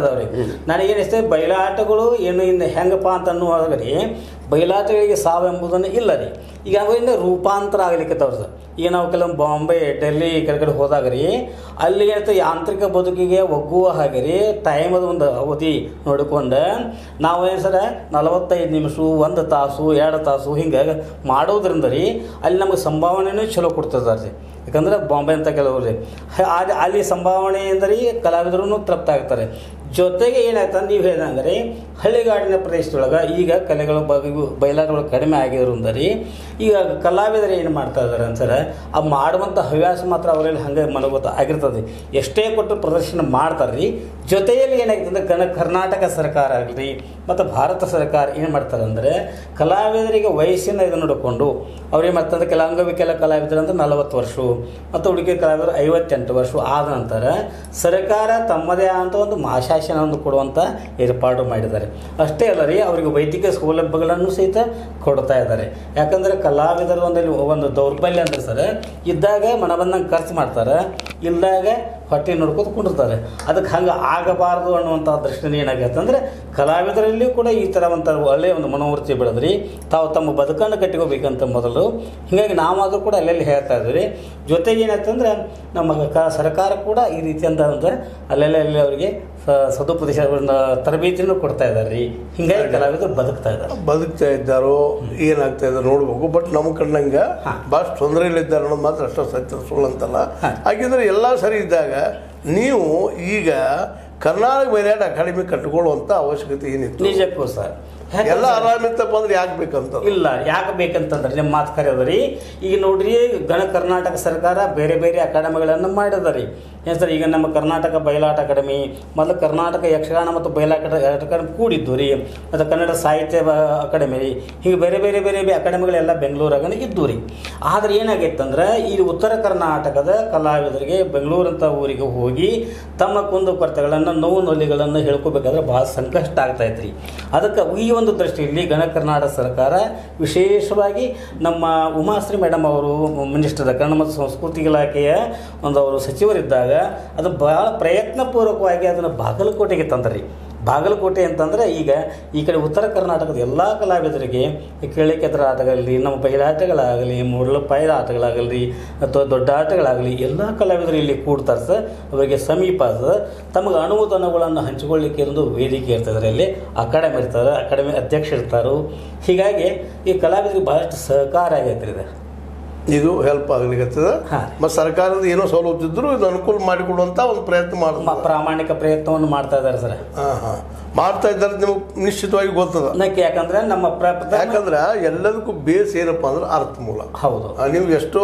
ಅದಾವ್ರಿ ನನಗೇನಿಸ್ತದೆ ಬಯಲಾಟಗಳು ಏನು ಇನ್ನು ಹೆಂಗಪ್ಪ ಅಂತ ಅನ್ನುವಾಗ ರೀ ಬಯಲಾಟಗಳಿಗೆ ಸಾವು ಎಂಬುದನ್ನು ಇಲ್ಲ ರೀ ಈಗ ಅವಿಂದ ರೂಪಾಂತರ ಆಗ್ಲಿಕ್ಕತ್ತವ್ರ ಸರ್ ಈಗ ನಾವು ಕೆಲವೊಂದು ಬಾಂಬೆ ಡೆಲ್ಲಿ ಈ ಕಡೆ ಕಡೆ ಹೋದಾಗ ರೀ ಅಲ್ಲಿ ಏನಂತ ಯಾಂತ್ರಿಕ ಬದುಕಿಗೆ ಒಗ್ಗುವ ಹಾಗೆ ರೀ ಟೈಮದ ಒಂದು ಅವಧಿ ನೋಡಿಕೊಂಡು ನಾವು ಏನು ಸರ ನಲವತ್ತೈದು ನಿಮಿಷ ಒಂದು ತಾಸು ಎರಡು ತಾಸು ಹಿಂಗೆ ಮಾಡೋದ್ರಿಂದ ರೀ ಅಲ್ಲಿ ನಮಗೆ ಸಂಭಾವನೆನೂ ಚಲೋ ಕೊಡ್ತದೆ ರೀ ಯಾಕಂದ್ರೆ ಬಾಂಬೆ ಅಂತ ಕೆಲವರು ರೀ ಹ- ಅಲ್ಲಿ ಅಲ್ಲಿ ಸಂಭಾವನೆಯಿಂದ ರೀ ಕಲಾವಿದರು ತೃಪ್ತ ಆಗ್ತಾರೆ ಜೊತೆಗೆ ಏನಾಯ್ತಂದ್ರೆ ನೀವು ಹೇಳ್ದಂಗೆ ರೀ ಹಳ್ಳಿಗಾಡಿನ ಪ್ರದೇಶದೊಳಗೆ ಈಗ ಕಲೆಗಳು ಬಗೆಗೂ ಬಯಲಾಟಗಳು ಕಡಿಮೆ ಆಗಿರೋದ್ರಿಂದ ರೀ ಈಗ ಕಲಾವಿದರು ಏನು ಮಾಡ್ತಾ ಇದ್ದಾರೆ ಅಂತಾರೆ ಆ ಮಾಡುವಂಥ ಹವ್ಯಾಸ ಮಾತ್ರ ಅವರಲ್ಲಿ ಹಂಗೆ ಮನಗೋತ ಆಗಿರ್ತದೆ ಎಷ್ಟೇ ಕೊಟ್ಟು ಪ್ರದರ್ಶನ ಮಾಡ್ತಾರೆ ರೀ ಜೊತೆಯಲ್ಲಿ ಏನಾಗ್ತದೆ ಅಂದ್ರೆ ಕನ ಕರ್ನಾಟಕ ಸರ್ಕಾರ ಆಗಲಿ ಮತ್ತು ಭಾರತ ಸರ್ಕಾರ ಏನು ಮಾಡ್ತಾರೆ ಅಂದರೆ ಕಲಾವಿದರಿಗೆ ವಯಸ್ಸಿನ ಇದು ನೋಡಿಕೊಂಡು ಅವ್ರೇನು ಮಾಡ್ತಾರೆ ಕೆಲ ಅಂಗವಿಕಲ ಕಲಾವಿದರು ಅಂದ್ರೆ ನಲವತ್ತು ವರ್ಷ ಮತ್ತು ಉಳಿಕೆ ಕಲಾವಿದರು ಐವತ್ತೆಂಟು ವರ್ಷ ಆದ ನಂತರ ಸರ್ಕಾರ ತಮ್ಮದೇ ಆದಂಥ ಒಂದು ಮಾಶಾಸನ ಒಂದು ಕೊಡುವಂಥ ಏರ್ಪಾಡು ಮಾಡಿದ್ದಾರೆ ಅಷ್ಟೇ ಅಲ್ಲ ರೀ ಅವರಿಗೆ ವೈದ್ಯಕೀಯ ಸೌಲಭ್ಯಗಳನ್ನು ಸಹಿತ ಕೊಡ್ತಾ ಇದ್ದಾರೆ ಯಾಕಂದರೆ ಕಲಾವಿದರು ಒಂದಲ್ಲಿ ಒಂದು ದೌರ್ಬಲ್ಯ ಅಂದ್ರೆ ಸರ್ ಇದ್ದಾಗ ಮನ ಬಂದಂಗೆ ಖರ್ಚು ಮಾಡ್ತಾರೆ ಇಲ್ದಾಗ ಹೊಟ್ಟೆ ನೋಡ್ಕೊತ ಕುಂಡಿರ್ತಾರೆ ಅದಕ್ಕೆ ಹಂಗೆ ಆಗಬಾರ್ದು ಅನ್ನುವಂಥ ದೃಷ್ಟಿನ ಏನಾಗತ್ತೆ ಅಂದರೆ ಕಲಾವಿದರಲ್ಲಿಯೂ ಕೂಡ ಈ ಥರ ಒಂದು ಒಳ್ಳೆಯ ಒಂದು ಮನೋವೃತ್ತಿ ಬೆಳೆದ್ರಿ ತಾವು ತಮ್ಮ ಬದುಕನ್ನು ಕಟ್ಟಿಕೋಬೇಕಂತ ಮೊದಲು ಹೀಗಾಗಿ ನಾವಾದರೂ ಕೂಡ ಅಲ್ಲೆಲ್ಲಿ ಹೇಳ್ತಾ ಇದ್ವಿ ಜೊತೆಗೆ ಏನಾಯ್ತಂದ್ರೆ ನಮ್ಮ ಕ ಸರ್ಕಾರ ಕೂಡ ಈ ರೀತಿಯಂತ ಅಂದ್ರೆ ಅಲ್ಲೆಲ್ಲ ಅಲ್ಲಿ ಅವರಿಗೆ ಸ- ಸದುಪದೇಶ ತರಬೇತಿನೂ ಕೊಡ್ತಾ ಇದ್ದಾರೆ ರೀ ಹಿಂಗಾಗಿ ಕಲಾವಿದರು ಬದುಕ್ತಾ ಇದ್ದಾರೆ ಬದುಕ್ತಾ ಇದ್ದಾರೋ ಏನಾಗ್ತಾ ಇದ್ದಾರೋ ನೋಡ್ಬೇಕು ಬಟ್ ನಮ್ಮ ಕಣ್ಣಂಗ ಭಾಳ ತೊಂದರೆಯಲ್ಲಿದ್ದಾರೆ ಅನ್ನೋದು ಮಾತ್ರ ಅಷ್ಟ ಸತ್ಯ ಸುಳ್ಳು ಅಂತಲ್ಲ ಹಾಗಿದ್ರೆ ಎಲ್ಲ ಸರಿ ಇದ್ದಾಗ ನೀವು ಈಗ ಕರ್ನಾಟಕ ಬಯಲಾಟ ಅಕಾಡೆಮಿ ಕಟ್ಟಿಕೊಳ್ಳುವಂಥ ಅವಶ್ಯಕತೆ ಏನಿತ್ತು ನಿಜಕ್ಕೂ ಸರ್ ಎಲ್ಲ ಆರಾಮಿತ್ತಪ್ಪ ಅಂದ್ರೆ ಯಾಕೆ ಬೇಕಂತ ಇಲ್ಲ ಯಾಕೆ ಬೇಕಂತಂದ್ರೆ ನಿಮ್ಮ ಮಾತು ಕರೆಯೋದ್ರಿ ಈಗ ನೋಡ್ರಿ ಗಣ ಕರ್ನಾಟಕ ಸರ್ಕಾರ ಬೇರೆ ಬೇರೆ ಅಕಾಡೆಮಿಗಳನ್ನು ಮಾಡಿದ ರೀ ಏನು ಸರ್ ಈಗ ನಮ್ಮ ಕರ್ನಾಟಕ ಬಯಲಾಟ ಅಕಾಡೆಮಿ ಮೊದಲು ಕರ್ನಾಟಕ ಯಕ್ಷಗಾನ ಮತ್ತು ಬಯಲಾಟ ಅಕಾಡೆಮಿ ಕೂಡಿದ್ದು ರೀ ಮತ್ತು ಕನ್ನಡ ಸಾಹಿತ್ಯ ಬ- ಅಕಾಡೆಮಿ ರೀ ಹೀಗೆ ಬೇರೆ ಬೇರೆ ಬೇರೆ ಬೇರೆ ಅಕಾಡೆಮಿಗಳೆಲ್ಲ ಬೆಂಗಳೂರಾಗ ಇದ್ದು ರೀ ಆದ್ರೆ ಏನಾಗೈತಂದ್ರೆ ಈ ಉತ್ತರ ಕರ್ನಾಟಕದ ಕಲಾವಿದರಿಗೆ ಬೆಂಗಳೂರಂಥ ಊರಿಗೆ ಹೋಗಿ ತಮ್ಮ ಕುಂದು ಕೊರತೆಗಳನ್ನು ನೋವು ನೊಲಿಗಳನ್ನು ಹೇಳ್ಕೋಬೇಕಾದ್ರೆ ಭಾಳ ಸಂಕಷ್ಟ ಆಗ್ತಾ ಇತ್ತು ರೀ ಅದಕ್ಕೆ ಈ ಒಂದು ದೃಷ್ಟಿಯಲ್ಲಿ ಗಣ ಕರ್ನಾಟಕ ಸರ್ಕಾರ ವಿಶೇಷವಾಗಿ ನಮ್ಮ ಉಮಾಶ್ರೀ ಮೇಡಮ್ ಅವರು ಮಿನಿಸ್ಟರ್ ಕನ್ನಡ ಮತ್ತು ಸಂಸ್ಕೃತಿ ಇಲಾಖೆಯ ಒಂದು ಅವರು ಸಚಿವರಿದ್ದಾಗ ಅದು ಭಾಳ ಪ್ರಯತ್ನಪೂರ್ವಕವಾಗಿ ಅದನ್ನು ಬಾಗಲಕೋಟೆಗೆ ತಂದ್ರಿ ಬಾಗಲಕೋಟೆ ಅಂತಂದರೆ ಈಗ ಈ ಕಡೆ ಉತ್ತರ ಕರ್ನಾಟಕದ ಎಲ್ಲ ಕಲಾವಿದರಿಗೆ ಈ ಕೇಳಿಕೆದ್ರ ಆಟಗಳಲ್ಲಿ ನಮ್ಮ ಬಯಲಾಟಗಳಾಗಲಿ ಮೂಡಲಪಾಯದ ಆಟಗಳಾಗಲಿ ಅಥವಾ ದೊಡ್ಡ ಆಟಗಳಾಗಲಿ ಎಲ್ಲ ಕಲಾವಿದರು ಇಲ್ಲಿ ಕೂಡ್ತಾರೆ ಸರ್ ಅವರಿಗೆ ಸಮೀಪ ಸರ್ ತಮಗೆ ಅನುಮೋದನೆಗಳನ್ನು ಹಂಚಿಕೊಳ್ಳಿಕ್ಕೆ ಒಂದು ವೇದಿಕೆ ಇರ್ತದೆ ಇಲ್ಲಿ ಅಕಾಡೆಮಿ ಇರ್ತಾರೆ ಅಕಾಡೆಮಿ ಅಧ್ಯಕ್ಷ ಇರ್ತಾರೆ ಹೀಗಾಗಿ ಈ ಕಲಾವಿದರಿಗೆ ಭಾಳಷ್ಟು ಸಹಕಾರ ಆಗೈತೆ ಇದೆ ಇದು ಹೆಲ್ಪ್ ಆಗ್ಲಿಕ್ಕತ್ತದ ಹಾ. ಮತ್ತು ಸರ್ಕಾರದ ಏನೋ ಸವಲತ್ತು ಇದ್ರು ಇದು ಅನುಕೂಲ ಮಾಡಿಕೊಡುವಂಥ ಒಂದು ಪ್ರಯತ್ನ ಮ- ಮಾಡ್ತಾರೆ ಪ್ರಾಮಾಣಿಕ ಪ್ರಯತ್ನವನ್ನು ಮಾಡ್ತಾ ಇದ್ದಾರೆ ಸರ್ ಹಾಂ ಹಾಂ ಮಾಡ್ತಾ ಇದ್ದಾರೆ ನಿಮಗೆ ನಿಶ್ಚಿತವಾಗಿ ಗೊತ್ತದ ಅದಕ್ಕೆ ಯಾಕಂದ್ರೆ ನಮ್ಮ ಪ್ರ ಪ್ರಥಮ- ಯಾಕಂದ್ರೆ ಎಲ್ಲದಕ್ಕೂ ಬೇಸ್ ಏನಪ್ಪ ಅಂದ್ರೆ ಅರ್ಥ ಮೂಲ ಹೌದು ಆ, ನೀವು ಎಷ್ಟೋ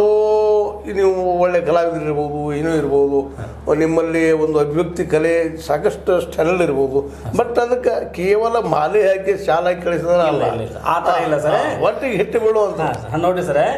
ನೀವು ಒಳ್ಳೆ ಕಲಾವಿದರು ಇರ್ಬೋದು ಏನೋ ಇರ್ಬೋದು ನಿಮ್ಮಲ್ಲಿ ಒಂದು ಅಭಿವ್ಯಕ್ತಿ ಕಲೆ ಸಾಕಷ್ಟು ಸ್ಟೈಲ್ ಇರ್ಬೋದು ಬಟ್ ಅದಕ್ಕೆ ಕೇವಲ ಮಾಲೆ ಹಾಕಿ ಶಾಲೆ ಕಳಿಸಿದ್ರೆ ಇಲ್ಲ, ಅಲ್ಲ ಇಲ್ಲ, ಇಲ್ಲ. ಆ ಥರ ಇಲ್ಲ ಸರ್. ಒಟ್ಟಿಗೆ ಹಿಟ್ಟು ಬಿಡುವಂತ ಹಾ, ನೋಡಿ ಸರ್